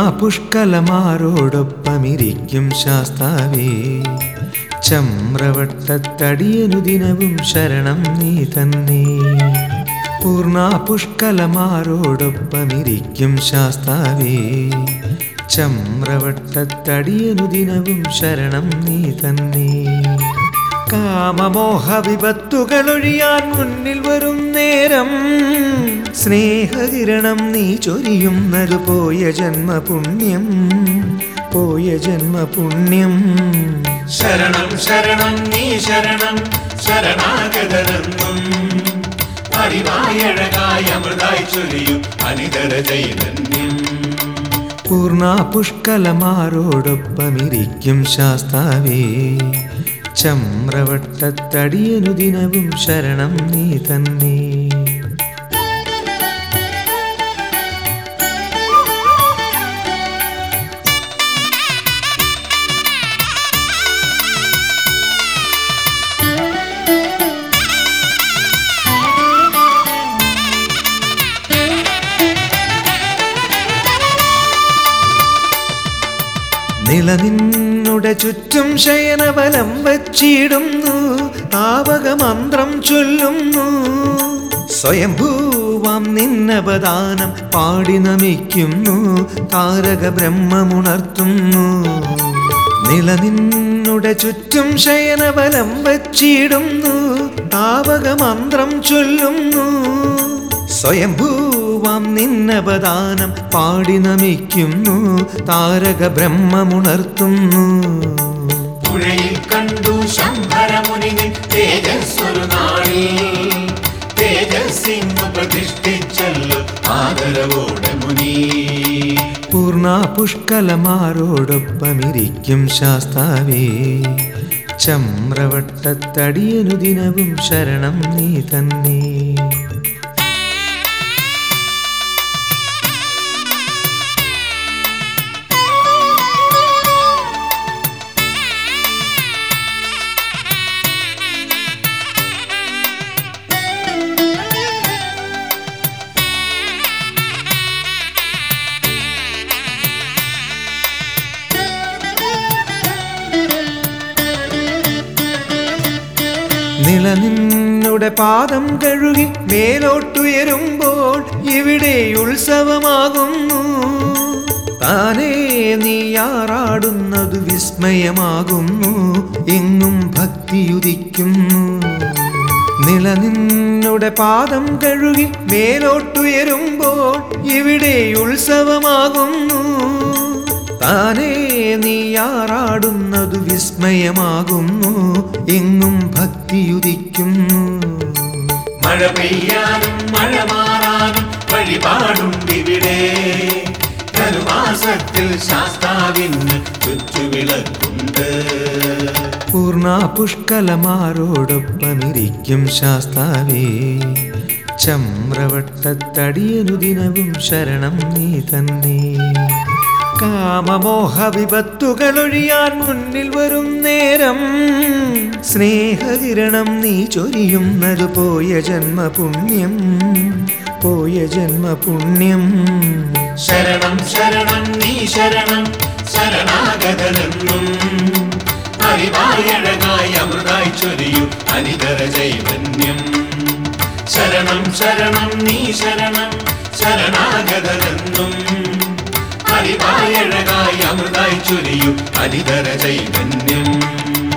പുഷ്കലമാരോടൊപ്പമിരിക്കും ശാസ്താവേ ചമ്രവട്ടത്തടിയനു ദിനവും ശരണം നീ തന്നെ പൂർണ്ണ പുഷ്കലമാരോടൊപ്പമിരിക്കും ശാസ്താവേ ചമ്രവട്ടത്തടിയനു ദിനവും ശരണം നീ തന്നെ കാമമോഹ വിപത്തുകളൊഴിയാൻ മുന്നിൽ വരും നേരം സ്നേഹകിരണം നീ ചൊരിയുന്നത് പോയ ജന്മപുണ്യം പോയ ജന്മപുണ്യം ശരണം ശരണം നീ ശരണം ശരണാഗതരെന്നും അറിവായഴകായ അമൃതായി ചൊരിയും അനിതര ചൈതന്യം പൂർണ്ണ പുഷ്കലമാരോടൊപ്പമിരിക്കും ശാസ്താവേ ചമ്രവട്ടത്തടിയനു ദിനവും ശരണം നീ തന്നെ നിലനിന്നുടെ ചുറ്റും ശയനബലം വച്ചിടുന്നു താവകമന്ത്രം ചൊല്ലുന്നു സ്വയംഭൂവാം നിന്നപദാനം പാടി നമിക്കുന്നു താരക ബ്രഹ്മമുണർത്തുന്നു നിലനിന്നുടെ ചുറ്റും ശയനബലം വച്ചിടുന്നു താവകമന്ത്രം ചൊല്ലുന്നു സ്വയംഭൂവാം നിന്നപദാനം പാടി നമിക്കുന്നു താരക ബ്രഹ്മമുണർത്തുന്നു പുഴയിൽ കണ്ടു ശംഭരമുനി തേജസ്വരു നാളിൽ തേജസ്സിന്നു പ്രതിഷ്ഠിച്ചല്ലോ ആദരവോടെ മുനി പൂർണ്ണ പുഷ്കലമാരോടൊപ്പമിരിക്കും ശാസ്താവേ ചമ്രവട്ടത്തടിയനു ദിനവും ശരണം നീ തന്നെ നിലനിന്നുടെ പാദം കഴുകി മേലോട്ടുയരുമ്പോൾ ഇവിടെ ഉത്സവമാകുന്നു താനേ നീയാറാടുന്നത് വിസ്മയമാകുന്നു എങ്ങും ഭക്തിയുദിക്കുന്നു നിലനിന്നുടെ പാദം കഴുകി മേലോട്ടുയരുമ്പോൾ ഇവിടെ ഉത്സവമാകുന്നു താനേ നീയാറാടുന്നത് വിസ്മയമാകുന്നു എങ്ങും ഭക്തിയുദിക്കുന്നു മഴ പെയ്യാനും മഴ മാറാനും വഴിപാടുണ്ടിവിടെ ധനുമാസത്തിൽ ശാസ്താവിന് ചുറ്റുവിളക്കുണ്ട് പൂർണ്ണ പുഷ്കലമാരോടൊപ്പമിരിക്കും ശാസ്താവേ ചമ്രവട്ടത്തടിയനു ദിനവും ശരണം നീ തന്നെ കാമമോഹ വിപത്തുകളൊഴിയാൻ മുന്നിൽ വരും നേരം സ്നേഹകിരണം നീ ചൊരിയുന്നത് പോയ ജന്മപുണ്യം പോയ ജന്മപുണ്യം ശരണം ശരണം നീ ശരണം ശരണാഗതനെന്നും അറിവായഴകായി അമൃതായി ചൊരിയു അനിതര ചൈതന്യം ശരണം ശരണം നീ ശരണം ശരണാഗതനെന്നും അറിവായഴകായി അമൃതായി ചൊരിയു അനിതര ചൈതന്യം